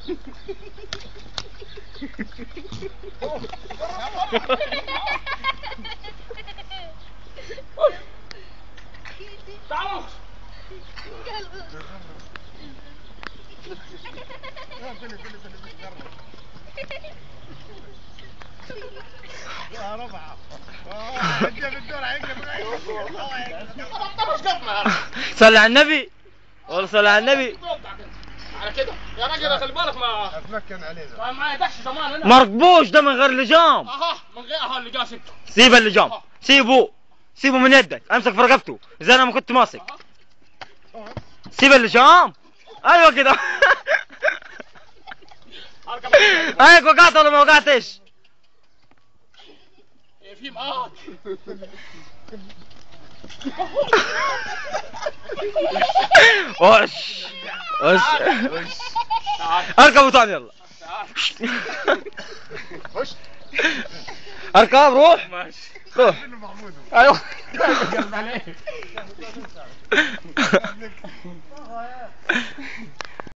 تعالوا يا ربع انت بالدور هيكتب صلى على النبي والله صلى على النبي على كده يا راجل خلي بالك ما اتمكن علينا ما معايا دش زمان هنا مرقبوش ده من غير لجام اها من غير اها اللي جا سبته سيب اللجام سيبه سيبه من يدك امسك في رقبته زي انا ما كنت ماسك سيب اللجام ايوه كده اركب ايوه وقعت ولا ما وقعتش إيه، في معاك وش وش تعال اركبوا ثاني يلا تعال خش اركب روح ماشي روح منه محمود ايوه قلب عليك